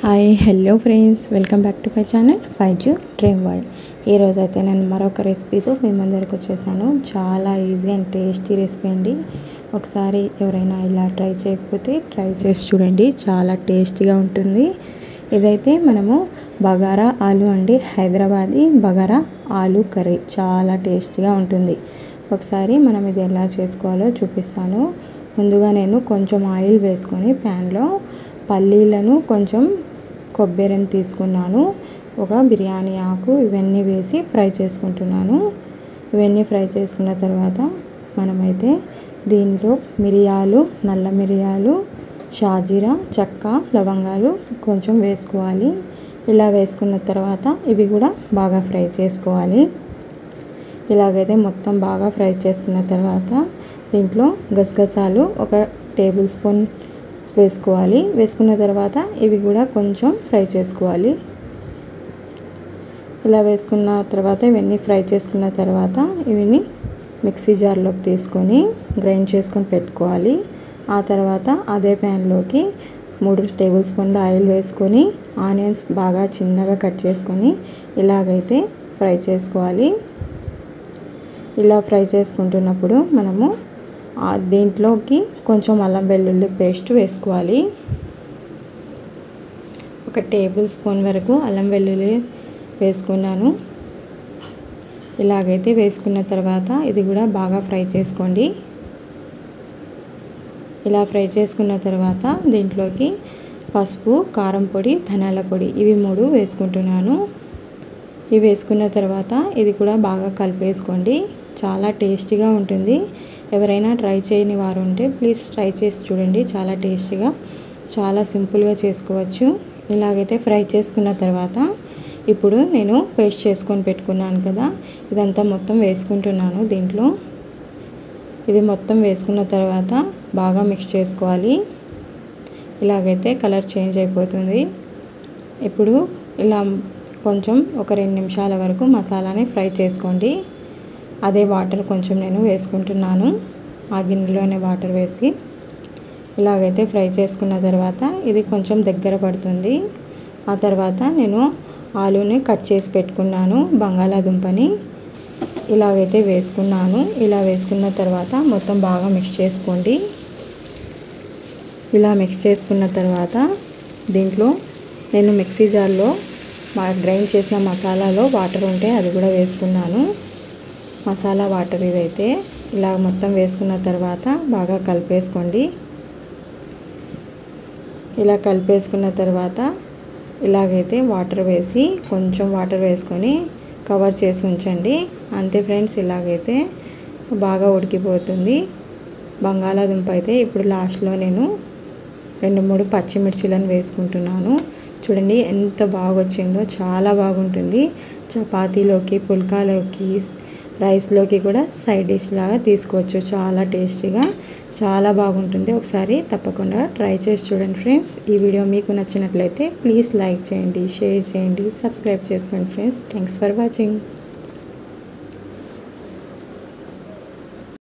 hi hello friends welcome back to my channel five zoo dream world ఈరోజు అయితే నేను మరొక రెసిపీతో మీ ముందరికి వచ్చేసాను చాలా ఈజీ అండ్ టేస్టీ రెసిపీ అండి ఒకసారి ఎవరైనా ఇలా ట్రై చేయకపోతే ట్రై చేసి చూడండి చాలా టేస్టీగా ఉంటుంది ఇదైతే మనము బగారా ఆలు అండి హైదరాబాదీ బగారా ఆలు కర్రీ చాలా టేస్టీగా ఉంటుంది ఒకసారి మనం ఇది ఎలా చేసుకోవాలో చూపిస్తాను ముందుగా నేను కొంచెం ఆయిల్ వేసుకొని ప్యాన్లో పల్లీలను కొంచెం కొబ్బరిని తీసుకున్నాను ఒక బిర్యానీ ఆకు ఇవన్నీ వేసి ఫ్రై చేసుకుంటున్నాను ఇవన్నీ ఫ్రై చేసుకున్న తర్వాత మనమైతే దీంట్లో మిరియాలు నల్ల మిరియాలు షాజీరా చెక్క లవంగాలు కొంచెం వేసుకోవాలి ఇలా వేసుకున్న తర్వాత ఇవి కూడా బాగా ఫ్రై చేసుకోవాలి ఇలాగైతే మొత్తం బాగా ఫ్రై చేసుకున్న తర్వాత దీంట్లో గసగసాలు ఒక టేబుల్ స్పూన్ వేసుకోవాలి వేసుకున్న తర్వాత ఇవి కూడా కొంచెం ఫ్రై చేసుకోవాలి ఇలా వేసుకున్న తర్వాత ఇవన్నీ ఫ్రై చేసుకున్న తర్వాత ఇవన్నీ మిక్సీ జార్లోకి తీసుకొని గ్రైండ్ చేసుకొని పెట్టుకోవాలి ఆ తర్వాత అదే ప్యాన్లోకి మూడు టేబుల్ స్పూన్ల ఆయిల్ వేసుకొని ఆనియన్స్ బాగా చిన్నగా కట్ చేసుకొని ఇలాగైతే ఫ్రై చేసుకోవాలి ఇలా ఫ్రై చేసుకుంటున్నప్పుడు మనము దీంట్లోకి కొంచెం అల్లం వెల్లుల్లి పేస్ట్ వేసుకోవాలి ఒక టేబుల్ స్పూన్ వరకు అల్లం వెల్లుల్లి వేసుకున్నాను ఇలాగైతే వేసుకున్న తర్వాత ఇది కూడా బాగా ఫ్రై చేసుకోండి ఇలా ఫ్రై చేసుకున్న తర్వాత దీంట్లోకి పసుపు కారం పొడి ధనియాల పొడి ఇవి మూడు వేసుకుంటున్నాను ఇవి వేసుకున్న తర్వాత ఇది కూడా బాగా కలిపేసుకోండి చాలా టేస్టీగా ఉంటుంది ఎవరైనా ట్రై చేయని వారు ఉంటే ప్లీజ్ ట్రై చేసి చూడండి చాలా టేస్టీగా చాలా సింపుల్గా చేసుకోవచ్చు ఇలాగైతే ఫ్రై చేసుకున్న తర్వాత ఇప్పుడు నేను పేస్ట్ చేసుకొని పెట్టుకున్నాను కదా ఇదంతా మొత్తం వేసుకుంటున్నాను దీంట్లో ఇది మొత్తం వేసుకున్న తర్వాత బాగా మిక్స్ చేసుకోవాలి ఇలాగైతే కలర్ చేంజ్ అయిపోతుంది ఇప్పుడు ఇలా కొంచెం ఒక రెండు నిమిషాల వరకు మసాలాని ఫ్రై చేసుకోండి అదే వాటర్ కొంచెం నేను వేసుకుంటున్నాను ఆ గిన్నెలోనే వాటర్ వేసి ఇలాగైతే ఫ్రై చేసుకున్న తర్వాత ఇది కొంచెం దగ్గర పడుతుంది ఆ తర్వాత నేను ఆలూని కట్ చేసి పెట్టుకున్నాను బంగాళాదుంపని ఇలాగైతే వేసుకున్నాను ఇలా వేసుకున్న తర్వాత మొత్తం బాగా మిక్స్ చేసుకోండి ఇలా మిక్స్ చేసుకున్న తర్వాత దీంట్లో నేను మిక్సీ జార్లో గ్రైండ్ చేసిన మసాలాలో వాటర్ ఉంటే అది కూడా వేసుకున్నాను మసాలా వాటర్ ఇదైతే ఇలా మొత్తం వేసుకున్న తర్వాత బాగా కలిపేసుకోండి ఇలా కలిపేసుకున్న తర్వాత ఇలాగైతే వాటర్ వేసి కొంచెం వాటర్ వేసుకొని కవర్ చేసి ఉంచండి అంతే ఫ్రెండ్స్ ఇలాగైతే బాగా ఉడికిపోతుంది బంగాళాదుంప అయితే ఇప్పుడు లాస్ట్లో నేను రెండు మూడు పచ్చిమిర్చిలను వేసుకుంటున్నాను చూడండి ఎంత బాగా వచ్చిందో చాలా బాగుంటుంది చపాతీలోకి పుల్కాలోకి రైస్లోకి కూడా సైడ్ డిష్ లాగా తీసుకోవచ్చు చాలా టేస్టీగా చాలా బాగుంటుంది ఒకసారి తప్పకుండా ట్రై చేసి చూడండి ఫ్రెండ్స్ ఈ వీడియో మీకు నచ్చినట్లయితే ప్లీజ్ లైక్ చేయండి షేర్ చేయండి సబ్స్క్రైబ్ చేసుకోండి ఫ్రెండ్స్ థ్యాంక్స్ ఫర్ వాచింగ్